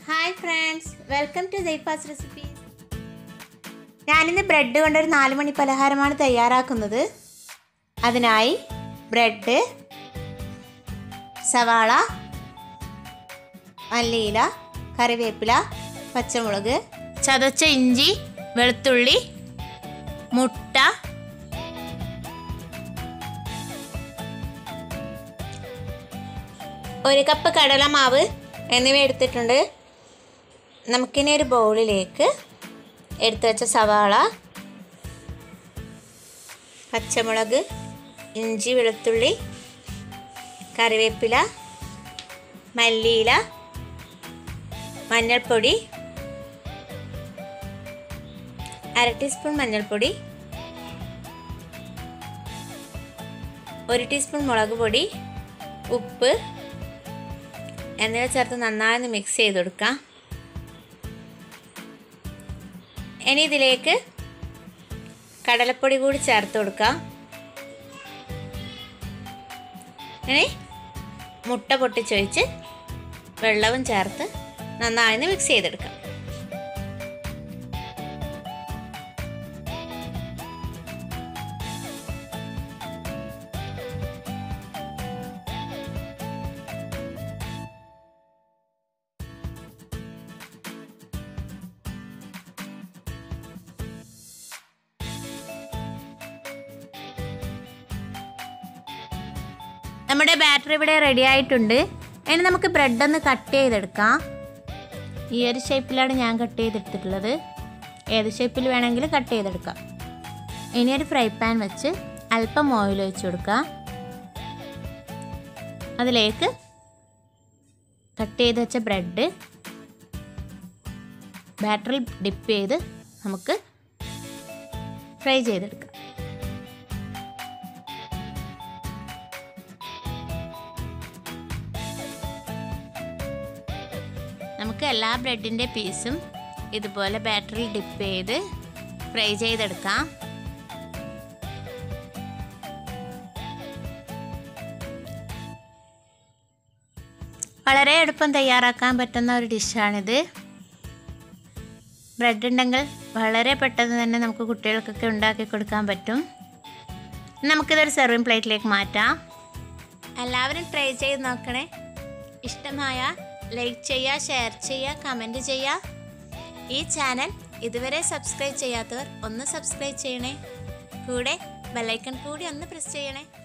hi friends welcome to Daifa's recipes ഞാനിന്ന് bread കൊണ്ടൊരു നാല് മണി പലഹാരമാണ് തയ്യാറാക്കുന്നത് അതിനായി ബ്രെഡ് സവാള മല്ലിയില കറിവേപ്പില പച്ചമുളക് ചതച്ച ഇഞ്ചി വെളുത്തുള്ളി മുട്ട ഒരു കപ്പ് കടലമാവ് എന്നിവ എടുത്തിട്ടുണ്ട് നമുക്കിനി ഒരു ബൗളിലേക്ക് എടുത്തു വെച്ച സവാള പച്ചമുളക് ഇഞ്ചി വെളുത്തുള്ളി കറിവേപ്പില മല്ലിയില മഞ്ഞൾപ്പൊടി അര ടീസ്പൂൺ മഞ്ഞൾപ്പൊടി ഒരു ടീസ്പൂൺ മുളക് പൊടി ഉപ്പ് എന്നിവ ചേർത്ത് നന്നായി ഒന്ന് മിക്സ് ചെയ്ത് കൊടുക്കാം ഇനി ഇതിലേക്ക് കടലപ്പൊടി കൂടി ചേർത്ത് കൊടുക്കാം ഇനി മുട്ട പൊട്ടിച്ചൊഴിച്ച് വെള്ളവും ചേർത്ത് നന്നായി ഒന്ന് മിക്സ് ചെയ്തെടുക്കാം നമ്മുടെ ബാറ്ററി ഇവിടെ റെഡി ആയിട്ടുണ്ട് ഇനി നമുക്ക് ബ്രെഡ് ഒന്ന് കട്ട് ചെയ്തെടുക്കാം ഈ ഒരു ഷേപ്പിലാണ് ഞാൻ കട്ട് ചെയ്തെടുത്തിട്ടുള്ളത് ഏത് ഷേപ്പിൽ വേണമെങ്കിലും കട്ട് ചെയ്തെടുക്കാം ഇനി ഒരു ഫ്രൈ പാൻ വെച്ച് അല്പം ഓയിൽ ഒഴിച്ച് കൊടുക്കാം അതിലേക്ക് കട്ട് ചെയ്ത് വെച്ച ബ്രെഡ് ബാറ്ററിൽ ഡിപ്പ് ചെയ്ത് നമുക്ക് ഫ്രൈ ചെയ്തെടുക്കാം നമുക്ക് എല്ലാ ബ്രെഡിൻ്റെ പീസും ഇതുപോലെ ബാറ്ററിൽ ഡിപ്പ് ചെയ്ത് ഫ്രൈ ചെയ്തെടുക്കാം വളരെ എളുപ്പം തയ്യാറാക്കാൻ പറ്റുന്ന ഒരു ഡിഷാണിത് ബ്രെഡ് ഉണ്ടെങ്കിൽ വളരെ പെട്ടെന്ന് തന്നെ നമുക്ക് കുട്ടികൾക്കൊക്കെ ഉണ്ടാക്കി കൊടുക്കാൻ പറ്റും നമുക്കിതൊരു സെർവിങ് പ്ലേറ്റിലേക്ക് മാറ്റാം എല്ലാവരും ട്രൈ ചെയ്ത് നോക്കണേ ഇഷ്ടമായ ലൈക്ക് ചെയ്യുക ഷെയർ ചെയ്യുക കമൻറ്റ് ചെയ്യുക ഈ ചാനൽ ഇതുവരെ സബ്സ്ക്രൈബ് ചെയ്യാത്തവർ ഒന്ന് സബ്സ്ക്രൈബ് ചെയ്യണേ കൂടെ ബെല്ലൈക്കൺ കൂടി ഒന്ന് പ്രസ് ചെയ്യണേ